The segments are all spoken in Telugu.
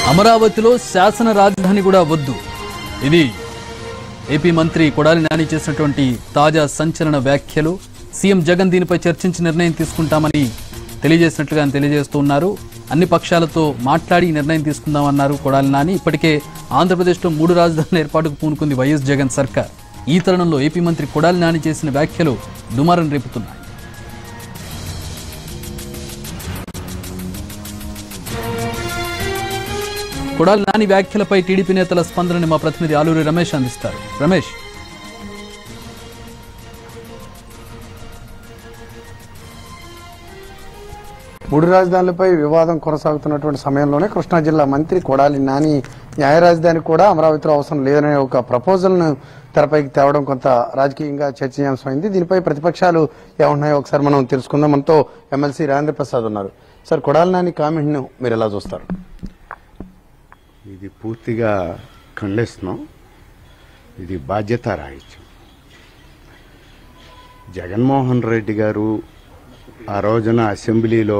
అమరావతిలో శాసన రాజధాని కూడా వద్దు ఇది ఏపీ మంత్రి కొడాలి నాని చేసినటువంటి తాజా సంచలన వ్యాఖ్యలు సీఎం జగన్ దీనిపై చర్చించి నిర్ణయం తీసుకుంటామని తెలియజేసినట్లుగా ఆయన తెలియజేస్తూ ఉన్నారు అన్ని పక్షాలతో మాట్లాడి ఈ నిర్ణయం తీసుకుందామన్నారు కొడాలి నాని ఇప్పటికే ఆంధ్రప్రదేశ్లో మూడు రాజధానుల ఏర్పాటుకు పూనుకుంది వైఎస్ జగన్ సర్కార్ ఈ తరుణంలో ఏపీ మంత్రి కొడాలి నాని చేసిన వ్యాఖ్యలు దుమారం రేపుతున్నాయి కొడాలి నాని వ్యాఖ్యలపై టీడీపీ నేతల స్పందనని మా ప్రతినిధి ఆలూరి రమేష్ అందిస్తారు రమేష్ మూడు రాజధానులపై వివాదం కొనసాగుతున్నటువంటి సమయంలోనే కృష్ణా జిల్లా మంత్రి కొడాలి నాని న్యాయ రాజధాని కూడా అమరావతిలో అవసరం లేదనే ఒక ప్రపోజల్ను తెరపైకి తేవడం కొంత రాజకీయంగా చర్చనీయాంశమైంది దీనిపై ప్రతిపక్షాలు ఏమున్నాయో ఒకసారి మనం తెలుసుకుందాం మనతో ఎమ్మెల్సీ రాజేంద్ర ప్రసాద్ ఉన్నారు సార్ కొడాలి నాని కామెంట్ ను మీరు ఎలా చూస్తారు ఇది పూర్తిగా ఖండిస్తున్నాం ఇది బాధ్యత రాహిత్యం జగన్మోహన్ రెడ్డి గారు ఆ రోజున అసెంబ్లీలో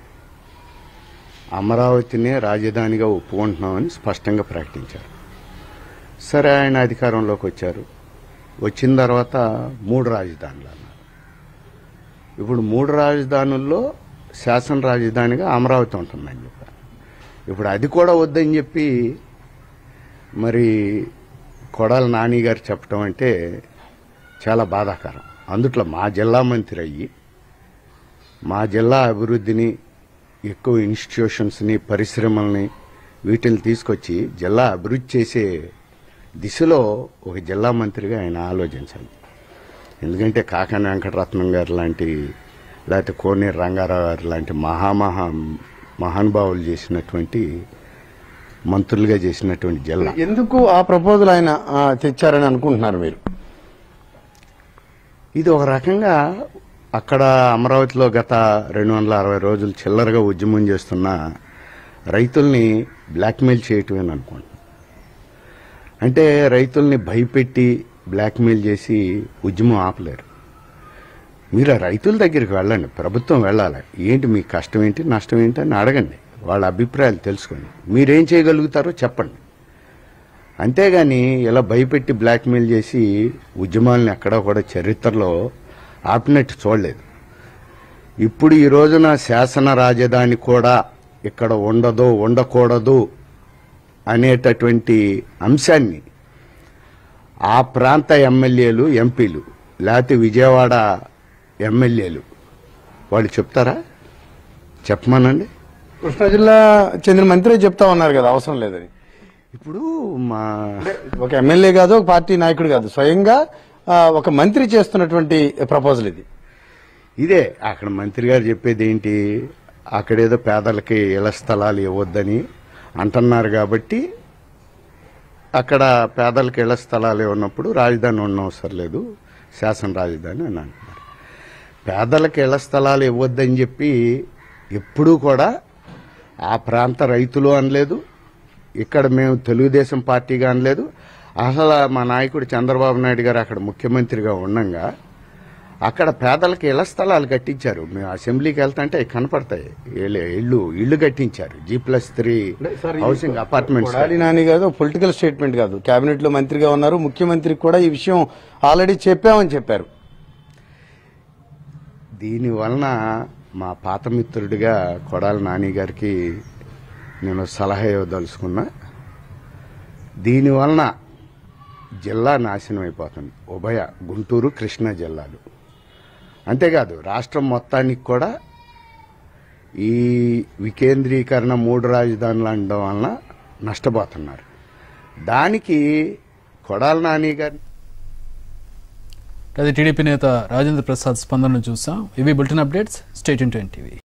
అమరావతినే రాజధానిగా ఒప్పుకుంటున్నామని స్పష్టంగా ప్రకటించారు సరే ఆయన అధికారంలోకి వచ్చారు వచ్చిన తర్వాత మూడు రాజధానులు అన్నారు ఇప్పుడు మూడు రాజధానుల్లో శాసన రాజధానిగా అమరావతి ఉంటుందని చెప్పారు ఇప్పుడు అది కూడా వద్దని చెప్పి మరి కొడాల నాని గారు చెప్పడం అంటే చాలా బాధాకరం అందుట్లో మా జిల్లా మంత్రి అయ్యి మా జిల్లా అభివృద్ధిని ఎక్కువ ఇన్స్టిట్యూషన్స్ని పరిశ్రమల్ని వీటిని తీసుకొచ్చి జిల్లా అభివృద్ధి చేసే దిశలో ఒక జిల్లా మంత్రిగా ఆయన ఆలోచించాలి ఎందుకంటే కాకాని వెంకటరత్నం గారు లాంటి లేకపోతే కోనేరు రంగారావు గారు లాంటి మహామహా మహానుభావులు చేసినటువంటి మంత్రులుగా చేసినటువంటి జిల్లా ఎందుకు ఆ ప్రపోజల్ ఆయన ఆ, తెచ్చారని అనుకుంటున్నారు మీరు ఇది ఒక రకంగా అక్కడ అమరావతిలో గత రెండు వందల అరవై రోజులు చిల్లరగా ఉద్యమం చేస్తున్న రైతుల్ని బ్లాక్మెయిల్ చేయటమేని అనుకుంటున్నాను అంటే రైతుల్ని భయపెట్టి బ్లాక్మెయిల్ చేసి ఉద్యమం ఆపలేరు మీరు ఆ రైతుల దగ్గరికి వెళ్ళండి ప్రభుత్వం వెళ్ళాలి ఏంటి మీ కష్టం ఏంటి నష్టం ఏంటి అని అడగండి వాళ్ళ అభిప్రాయాలు తెలుసుకోండి మీరేం చేయగలుగుతారో చెప్పండి అంతేగాని ఇలా భయపెట్టి బ్లాక్మెయిల్ చేసి ఉద్యమాలను ఎక్కడా కూడా చరిత్రలో ఆపినట్టు చూడలేదు ఇప్పుడు ఈ రోజున శాసన రాజధాని కూడా ఇక్కడ ఉండదు ఉండకూడదు అనేటటువంటి అంశాన్ని ఆ ప్రాంత ఎమ్మెల్యేలు ఎంపీలు లేకపోతే విజయవాడ ఎమ్మెల్యేలు వాళ్ళు చెప్తారా చెప్పమనండి కృష్ణా జిల్లా చెందిన మంత్రి చెప్తా ఉన్నారు కదా అవసరం లేదని ఇప్పుడు మా ఒక ఎమ్మెల్యే కాదు ఒక పార్టీ నాయకుడు కాదు స్వయంగా ఆ, ఒక మంత్రి చేస్తున్నటువంటి ప్రపోజల్ ఇది ఇదే అక్కడ మంత్రి గారు చెప్పేది ఏంటి అక్కడేదో పేదలకి ఇళ్ల స్థలాలు ఇవ్వద్దని అంటున్నారు కాబట్టి అక్కడ పేదలకి ఇళ్ల స్థలాలు ఉన్నప్పుడు రాజధాని ఉండవసరం లేదు శాసన రాజధాని అని అంటున్నారు పేదలకు ఇళ్ల స్థలాలు ఇవ్వద్దని చెప్పి ఎప్పుడూ కూడా ఆ ప్రాంత రైతులు అనలేదు ఇక్కడ మేము తెలుగుదేశం పార్టీగా అనలేదు అసలు మా నాయకుడు చంద్రబాబు నాయుడు గారు అక్కడ ముఖ్యమంత్రిగా ఉండంగా అక్కడ పేదలకు ఇళ్ల స్థలాలు కట్టించారు మేము అసెంబ్లీకి వెళ్తుంటే అవి కనపడతాయి ఇళ్ళు ఇళ్ళు ఇళ్ళు కట్టించారు G plus three housing apartments Kodali Nani గారు పొలిటికల్ స్టేట్మెంట్ కాదు కేబినెట్ లో మంత్రిగా ఉన్నారు ముఖ్యమంత్రికి కూడా ఈ విషయం ఆల్రెడీ చెప్పామని చెప్పారు దీని వలన మా పాత మిత్రుడిగా కొడాలి నాని గారికి నేను సలహా ఇవ్వదలుచుకున్నా దీని వలన జిల్లా నాశనం అయిపోతుంది ఉభయ గుంటూరు కృష్ణా జిల్లాలు అంతేకాదు రాష్ట్రం మొత్తానికి కూడా ఈ వికేంద్రీకరణ మూడు రాజధానులు అనడం వలన నష్టపోతున్నారు దానికి కొడాలి నాని గారి అది టీడీపీ నేత రాజేంద్ర ప్రసాద్ స్పందనను చూసాం ఇవి bulletin updates state into NTV